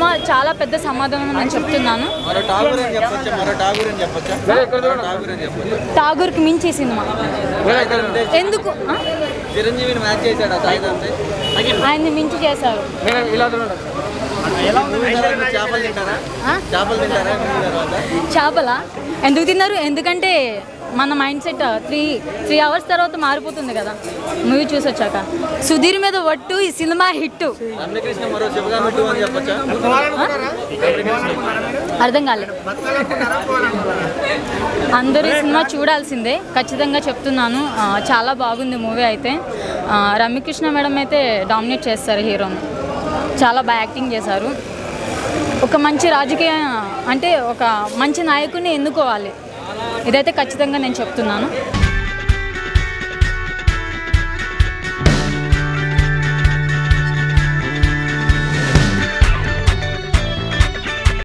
Cinema చాలా పెద్ద సమాధానం నేను చెప్తున్నాను మరో ఠాగూర్ అని చెప్పొచ్చా మరో ఠాగూర్ అని చెప్పొచ్చా మరో ఠాగూర్ అని చెప్పొచ్చా ఠాగూర్కి మించి ఈ సినిమా ఎందుకు ఆ? చిరంజీవిని మ్యాచ్ చేశాడు ఆ సాయిధంతే ఆయన్ని మించి చేశారు చేపలు తింటారా ఆ? చేపలు తింటారా మూవీ తర్వాత చేపల ఎందుకు తిన్నారు ఎందుకంటే మన mind set three three hours తర్వాత మారిపోతుంది కదా మూవీ చూసి వచ్చాక సుధీర్ మీద ఒట్టు ఈ సినిమా హిట్ రమ్యకృష్ణ మరో శివగా పెట్టు అని చెప్పొచ్చా అర్థం కాలేదు అందరూ ఈ సినిమా చూడాల్సిందే ఖచ్చితంగా చెప్తున్నాను ఆ, చాలా బాగుంది మూవీ అయితే ఆ, రమ్యకృష్ణ మేడం అయితే డామినేట్ చేస్తారు హీరోని చాలా బాగా యాక్టింగ్ చేశారు ఒక మంచి రాజకీయ అంటే ఒక మంచి నాయకుడిని ఎన్నుకోవాలి ఇదైతే ఖచ్చితంగా నేను చెప్తున్నాను